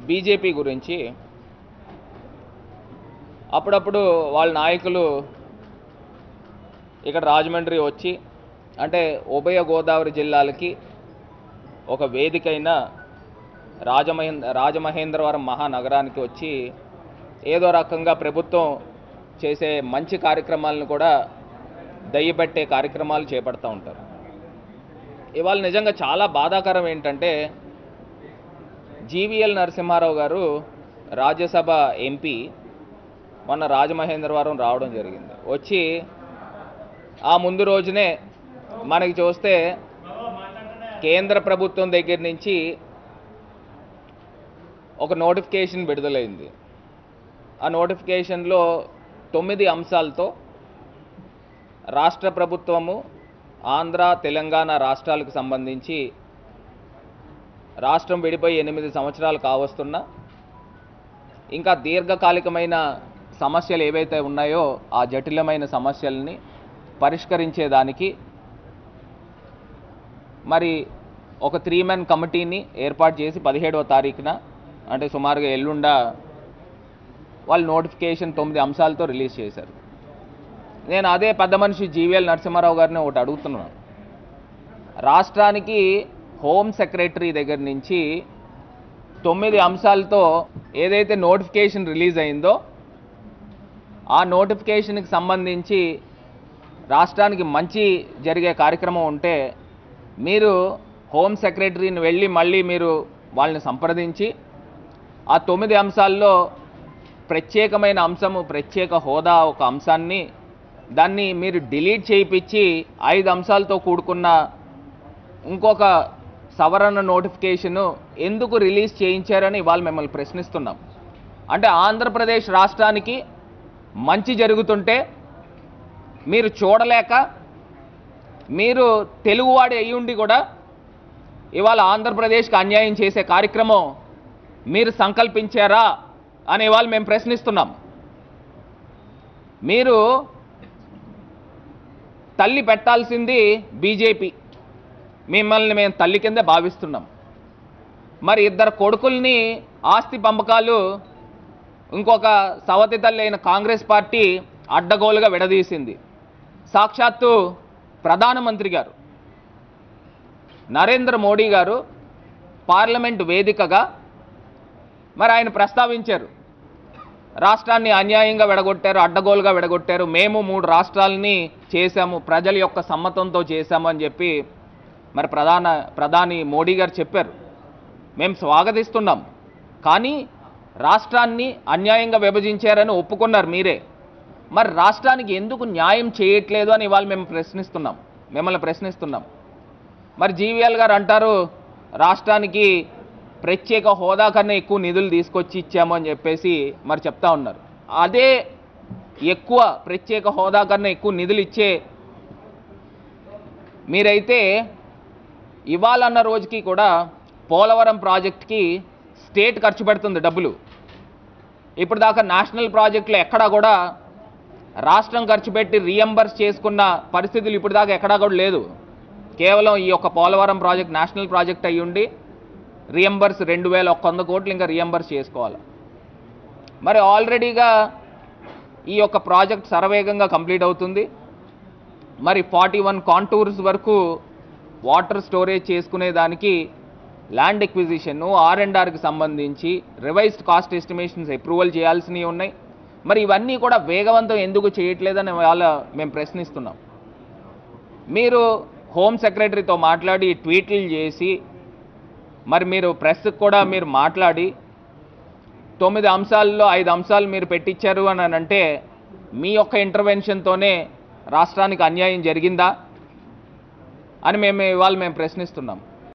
BJP గురించి అప్పుడప్పుడు వాళ్ళ నాయకులు ఇక్కడ రాజమండ్రి వచ్చి అంటే ఉభయ గోదావరి జిల్లాలకి ఒక వేదికైన రాజమహేంద్ర రాజమహేంద్రవరం మహానగరానికి వచ్చి ఏదో రకంగా ప్రభుత్వం చేసే మంచి కార్యక్రమాలను కూడా దయ్యపెట్టే కార్యక్రమాలు చేపడుతూ ఉంటారు ఇవాళ నిజంగా చాలా బాధాకరం ఏంటంటే జీవీఎల్ నరసింహారావు గారు రాజ్యసభ ఎంపీ మొన్న రాజమహేంద్రవరం రావడం జరిగింది వచ్చి ఆ ముందు రోజునే మనకి చూస్తే కేంద్ర ప్రభుత్వం దగ్గర నుంచి ఒక నోటిఫికేషన్ విడుదలైంది ఆ నోటిఫికేషన్లో తొమ్మిది అంశాలతో రాష్ట్ర ప్రభుత్వము ఆంధ్ర తెలంగాణ రాష్ట్రాలకు సంబంధించి రాష్ట్రం విడిపోయి ఎనిమిది సంవత్సరాలు కావస్తున్నా ఇంకా దీర్ఘకాలికమైన సమస్యలు ఏవైతే ఉన్నాయో ఆ జటిలమైన సమస్యల్ని పరిష్కరించేదానికి మరి ఒక త్రీ మెన్ కమిటీని ఏర్పాటు చేసి పదిహేడవ తారీఖున అంటే సుమారుగా ఎల్లుండ వాళ్ళు నోటిఫికేషన్ తొమ్మిది అంశాలతో రిలీజ్ చేశారు నేను అదే పెద్ద మనిషి జీవీఎల్ నరసింహారావు గారిని ఒకటి అడుగుతున్నాను రాష్ట్రానికి హోమ్ సెక్రటరీ దగ్గర నుంచి తొమ్మిది అంశాలతో ఏదైతే నోటిఫికేషన్ రిలీజ్ అయిందో ఆ నోటిఫికేషన్కి సంబంధించి రాష్ట్రానికి మంచి జరిగే కార్యక్రమం ఉంటే మీరు హోమ్ సెక్రటరీని వెళ్ళి మళ్ళీ మీరు వాళ్ళని సంప్రదించి ఆ తొమ్మిది అంశాల్లో ప్రత్యేకమైన అంశము ప్రత్యేక హోదా ఒక అంశాన్ని దాన్ని మీరు డిలీట్ చేయించి ఐదు అంశాలతో కూడుకున్న ఇంకొక సవరణ నోటిఫికేషను ఎందుకు రిలీజ్ చేయించారని ఇవాళ మిమ్మల్ని ప్రశ్నిస్తున్నాం అంటే ఆంధ్రప్రదేశ్ రాష్ట్రానికి మంచి జరుగుతుంటే మీరు చూడలేక మీరు తెలుగువాడి అయ్యుండి కూడా ఇవాళ ఆంధ్రప్రదేశ్కి అన్యాయం చేసే కార్యక్రమం మీరు సంకల్పించారా అని ఇవాళ మేము ప్రశ్నిస్తున్నాం మీరు తల్లి పెట్టాల్సింది బీజేపీ మిమ్మల్ని మేము తల్లి కిందే భావిస్తున్నాం మరి ఇద్దరు కొడుకుల్ని ఆస్తి పంపకాలు ఇంకొక సవతి తల్లి అయిన కాంగ్రెస్ పార్టీ అడ్డగోలుగా విడదీసింది సాక్షాత్తు ప్రధానమంత్రి గారు నరేంద్ర మోడీ గారు పార్లమెంట్ వేదికగా మరి ఆయన ప్రస్తావించారు రాష్ట్రాన్ని అన్యాయంగా విడగొట్టారు అడ్డగోలుగా విడగొట్టారు మేము మూడు రాష్ట్రాలని చేశాము ప్రజల యొక్క సమ్మతంతో చేశాము అని చెప్పి మరి ప్రధాన ప్రధాని మోడీ గారు చెప్పారు మేము స్వాగతిస్తున్నాం కానీ రాష్ట్రాన్ని అన్యాయంగా విభజించారని ఒప్పుకున్నారు మీరే మరి రాష్ట్రానికి ఎందుకు న్యాయం చేయట్లేదు అని ఇవాళ మేము ప్రశ్నిస్తున్నాం మిమ్మల్ని ప్రశ్నిస్తున్నాం మరి జీవీఎల్ గారు అంటారు రాష్ట్రానికి ప్రత్యేక హోదా కన్నా ఎక్కువ నిధులు తీసుకొచ్చి ఇచ్చాము అని చెప్పేసి మరి చెప్తా ఉన్నారు అదే ఎక్కువ ప్రత్యేక హోదా కన్నా ఎక్కువ నిధులు ఇచ్చే మీరైతే ఇవాళన్న రోజుకి కూడా పోలవరం ప్రాజెక్ట్కి స్టేట్ ఖర్చు పెడుతుంది డబ్బులు ఇప్పుడు దాకా నేషనల్ ప్రాజెక్టులు ఎక్కడా కూడా రాష్ట్రం ఖర్చు పెట్టి రీఎంబర్స్ చేసుకున్న పరిస్థితులు ఇప్పుడు దాకా ఎక్కడా కూడా లేదు కేవలం ఈ యొక్క పోలవరం ప్రాజెక్ట్ నేషనల్ ప్రాజెక్ట్ అయ్యి ఉండి రీఎంబర్స్ రెండు వేల ఒక వంద కోట్లు ఇంకా రీఎంబర్స్ చేసుకోవాలి మరి ఆల్రెడీగా ఈ యొక్క ప్రాజెక్ట్ శరవేగంగా కంప్లీట్ అవుతుంది మరి ఫార్టీ వన్ కాంటూర్స్ వరకు వాటర్ స్టోరేజ్ చేసుకునే దానికి ల్యాండ్ ఎక్విజిషన్ ఆర్ అండ్ ఆర్కి సంబంధించి రివైజ్డ్ కాస్ట్ ఎస్టిమేషన్స్ అప్రూవల్ చేయాల్సినవి ఉన్నాయి మరి ఇవన్నీ కూడా వేగవంతం ఎందుకు చేయట్లేదని వాళ్ళ మేము ప్రశ్నిస్తున్నాం మీరు హోమ్ సెక్రటరీతో మాట్లాడి ట్వీట్లు చేసి మరి మీరు ప్రెస్కి కూడా మీరు మాట్లాడి తొమ్మిది అంశాల్లో ఐదు అంశాలు మీరు పెట్టించారు అని అంటే మీ యొక్క ఇంటర్వెన్షన్తోనే రాష్ట్రానికి అన్యాయం జరిగిందా అని మేము ఇవాళ మేము ప్రశ్నిస్తున్నాం